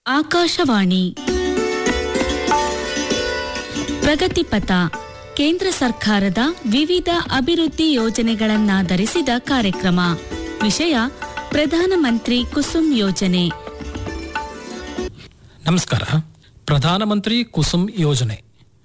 ಆಕಾಶವಾಣಿ ಪ್ರಗತಿಪಥ ಕೇಂದ್ರ ಸರ್ಕಾರದ ವಿವಿಧ ಅಭಿವೃದ್ಧಿ ಯೋಜನೆಗಳನ್ನಾಧರಿಸಿದ ಕಾರ್ಯಕ್ರಮ ವಿಷಯ ಪ್ರಧಾನಮಂತ್ರಿ ಕುಸುಮ್ ಯೋಜನೆ ನಮಸ್ಕಾರ ಪ್ರಧಾನಮಂತ್ರಿ ಕುಸುಮ್ ಯೋಜನೆ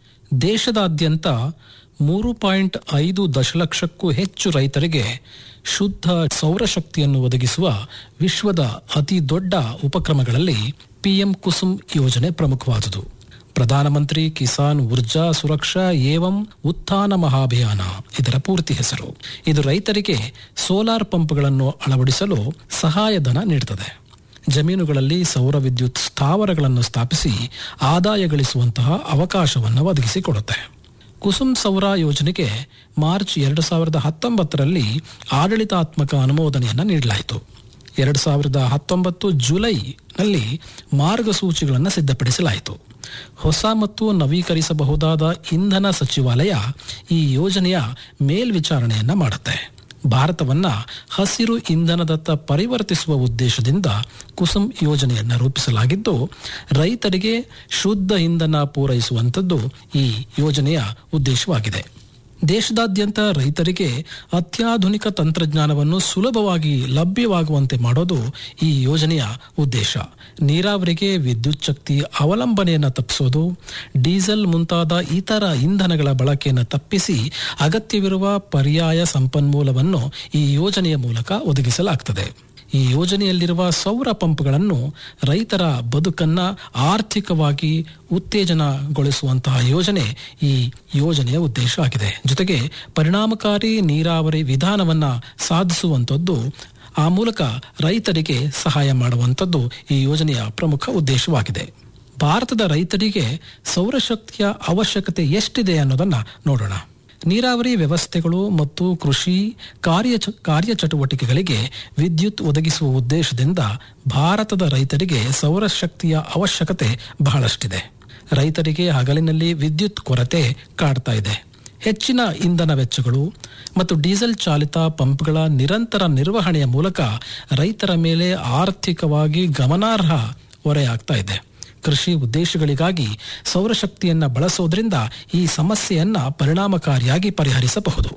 ದೇಶದಾದ್ಯಂತ ಮೂರು ಪಾಯಿಂಟ್ ಐದು ದಶಲಕ್ಷಕ್ಕೂ ಹೆಚ್ಚು ರೈತರಿಗೆ ಶುದ್ಧ ಸೌರಶಕ್ತಿಯನ್ನು ಒದಗಿಸುವ ವಿಶ್ವದ ಅತಿ ದೊಡ್ಡ ಉಪಕ್ರಮಗಳಲ್ಲಿ ಪಿಎಂ ಕುಸುಮ್ ಯೋಜನೆ ಪ್ರಮುಖವಾದುದು ಪ್ರಧಾನಮಂತ್ರಿ ಕಿಸಾನ್ ಊರ್ಜಾ ಸುರಕ್ಷಾ ಏವಂ ಉತ್ಥಾನ ಮಹಾಭಿಯಾನ ಇದರ ಪೂರ್ತಿ ಹೆಸರು ಇದು ರೈತರಿಗೆ ಸೋಲಾರ್ ಪಂಪ್ಗಳನ್ನು ಅಳವಡಿಸಲು ಸಹಾಯಧನ ನೀಡುತ್ತದೆ ಜಮೀನುಗಳಲ್ಲಿ ಸೌರ ವಿದ್ಯುತ್ ಸ್ಥಾವರಗಳನ್ನು ಸ್ಥಾಪಿಸಿ ಆದಾಯ ಗಳಿಸುವಂತಹ ಅವಕಾಶವನ್ನು ಒದಗಿಸಿಕೊಡುತ್ತೆ ಕುಸುಮ್ ಸೌರ ಯೋಜನೆಗೆ ಮಾರ್ಚ್ ಎರಡು ಸಾವಿರದ ಹತ್ತೊಂಬತ್ತರಲ್ಲಿ ಆಡಳಿತಾತ್ಮಕ ಅನುಮೋದನೆಯನ್ನು ನೀಡಲಾಯಿತು ಎರಡು ಸಾವಿರದ ಹತ್ತೊಂಬತ್ತು ಜುಲೈನಲ್ಲಿ ಮಾರ್ಗಸೂಚಿಗಳನ್ನು ಸಿದ್ಧಪಡಿಸಲಾಯಿತು ಹೊಸ ಮತ್ತು ನವೀಕರಿಸಬಹುದಾದ ಇಂಧನ ಸಚಿವಾಲಯ ಈ ಯೋಜನೆಯ ಮೇಲ್ವಿಚಾರಣೆಯನ್ನ ಮಾಡುತ್ತೆ ಭಾರತವನ್ನ ಹಸಿರು ಇಂಧನದತ್ತ ಪರಿವರ್ತಿಸುವ ಉದ್ದೇಶದಿಂದ ಕುಸುಮ್ ಯೋಜನೆಯನ್ನು ರೂಪಿಸಲಾಗಿದ್ದು ರೈತರಿಗೆ ಶುದ್ಧ ಇಂಧನ ಪೂರೈಸುವಂಥದ್ದು ಈ ಯೋಜನೆಯ ಉದ್ದೇಶವಾಗಿದೆ ದೇಶದಾದ್ಯಂತ ರೈತರಿಗೆ ಅತ್ಯಾಧುನಿಕ ತಂತ್ರಜ್ಞಾನವನ್ನು ಸುಲಭವಾಗಿ ಲಭ್ಯವಾಗುವಂತೆ ಮಾಡೋದು ಈ ಯೋಜನೆಯ ಉದ್ದೇಶ ನೀರಾವರಿಗೆ ವಿದ್ಯುತ್ ಶಕ್ತಿ ಅವಲಂಬನೆಯನ್ನು ತಪ್ಪಿಸೋದು ಡೀಸೆಲ್ ಮುಂತಾದ ಇತರ ಇಂಧನಗಳ ಬಳಕೆಯನ್ನು ತಪ್ಪಿಸಿ ಅಗತ್ಯವಿರುವ ಪರ್ಯಾಯ ಸಂಪನ್ಮೂಲವನ್ನು ಈ ಯೋಜನೆಯ ಮೂಲಕ ಒದಗಿಸಲಾಗ್ತದೆ ಈ ಯೋಜನೆಯಲ್ಲಿರುವ ಸೌರ ಪಂಪ್ಗಳನ್ನು ರೈತರ ಬದುಕನ್ನ ಆರ್ಥಿಕವಾಗಿ ಉತ್ತೇಜನಗೊಳಿಸುವಂತಹ ಯೋಜನೆ ಈ ಯೋಜನೆಯ ಉದ್ದೇಶ ಆಗಿದೆ ಜೊತೆಗೆ ಪರಿಣಾಮಕಾರಿ ನೀರಾವರಿ ವಿಧಾನವನ್ನ ಸಾಧಿಸುವಂಥದ್ದು ಆ ಮೂಲಕ ರೈತರಿಗೆ ಸಹಾಯ ಮಾಡುವಂಥದ್ದು ಈ ಯೋಜನೆಯ ಪ್ರಮುಖ ಉದ್ದೇಶವಾಗಿದೆ ಭಾರತದ ರೈತರಿಗೆ ಸೌರಶಕ್ತಿಯ ಅವಶ್ಯಕತೆ ಎಷ್ಟಿದೆ ಅನ್ನೋದನ್ನ ನೋಡೋಣ ನೀರಾವರಿ ವ್ಯವಸ್ಥೆಗಳು ಮತ್ತು ಕೃಷಿ ಕಾರ್ಯ ಕಾರ್ಯಚಟುವಟಿಕೆಗಳಿಗೆ ವಿದ್ಯುತ್ ಒದಗಿಸುವ ಉದ್ದೇಶದಿಂದ ಭಾರತದ ರೈತರಿಗೆ ಸೌರಶಕ್ತಿಯ ಅವಶ್ಯಕತೆ ಬಹಳಷ್ಟಿದೆ ರೈತರಿಗೆ ಹಗಲಿನಲ್ಲಿ ವಿದ್ಯುತ್ ಕೊರತೆ ಕಾಡ್ತಾ ಇದೆ ಹೆಚ್ಚಿನ ಇಂಧನ ವೆಚ್ಚಗಳು ಮತ್ತು ಡೀಸೆಲ್ ಚಾಲಿತ ಪಂಪ್ಗಳ ನಿರಂತರ ನಿರ್ವಹಣೆಯ ಮೂಲಕ ರೈತರ ಮೇಲೆ ಆರ್ಥಿಕವಾಗಿ ಗಮನಾರ್ಹ ಹೊರೆಯಾಗ್ತಾ ಇದೆ ಕೃಷಿ ಉದ್ದೇಶಗಳಿಗಾಗಿ ಸೌರಶಕ್ತಿಯನ್ನ ಬಳಸೋದ್ರಿಂದ ಈ ಸಮಸ್ಯೆಯನ್ನ ಪರಿಣಾಮಕಾರಿಯಾಗಿ ಪರಿಹರಿಸಬಹುದು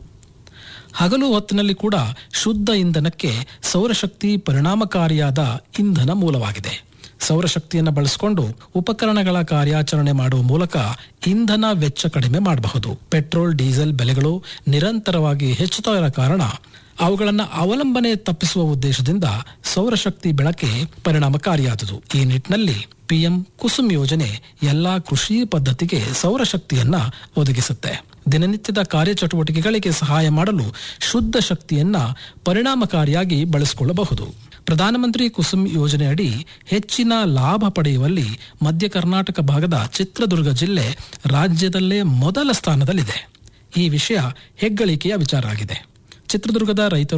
ಹಗಲು ಹೊತ್ತಿನಲ್ಲಿ ಕೂಡ ಶುದ್ಧ ಇಂಧನಕ್ಕೆ ಸೌರಶಕ್ತಿ ಪರಿಣಾಮಕಾರಿಯಾದ ಇಂಧನ ಮೂಲವಾಗಿದೆ ಸೌರಶಕ್ತಿಯನ್ನು ಬಳಸಿಕೊಂಡು ಉಪಕರಣಗಳ ಕಾರ್ಯಾಚರಣೆ ಮಾಡುವ ಮೂಲಕ ಇಂಧನ ವೆಚ್ಚ ಕಡಿಮೆ ಮಾಡಬಹುದು ಪೆಟ್ರೋಲ್ ಡೀಸೆಲ್ ಬೆಲೆಗಳು ನಿರಂತರವಾಗಿ ಹೆಚ್ಚುತ್ತಾ ಇರೋ ಕಾರಣ ಅವುಗಳನ್ನು ಅವಲಂಬನೆ ತಪ್ಪಿಸುವ ಉದ್ದೇಶದಿಂದ ಸೌರಶಕ್ತಿ ಬೆಳಕೆ ಪರಿಣಾಮಕಾರಿಯಾದುದು ಈ ನಿಟ್ಟಿನಲ್ಲಿ ಪಿಎಂ ಕುಸುಮ್ ಯೋಜನೆ ಎಲ್ಲಾ ಕೃಷಿ ಪದ್ಧತಿಗೆ ಸೌರಶಕ್ತಿಯನ್ನ ಒದಗಿಸುತ್ತೆ ದಿನನಿತ್ಯದ ಕಾರ್ಯಚಟುವಟಿಕೆಗಳಿಗೆ ಸಹಾಯ ಮಾಡಲು ಶುದ್ಧ ಶಕ್ತಿಯನ್ನ ಪರಿಣಾಮಕಾರಿಯಾಗಿ ಬಳಸಿಕೊಳ್ಳಬಹುದು ಪ್ರಧಾನಮಂತ್ರಿ ಕುಸುಮ್ ಯೋಜನೆಯಡಿ ಹೆಚ್ಚಿನ ಲಾಭ ಪಡೆಯುವಲ್ಲಿ ಮಧ್ಯ ಕರ್ನಾಟಕ ಭಾಗದ ಚಿತ್ರದುರ್ಗ ಜಿಲ್ಲೆ ರಾಜ್ಯದಲ್ಲೇ ಮೊದಲ ಸ್ಥಾನದಲ್ಲಿದೆ ಈ ವಿಷಯ ಹೆಗ್ಗಳಿಕೆಯ ವಿಚಾರ ಆಗಿದೆ ಚಿತ್ರದುರ್ಗದ ರೈತರು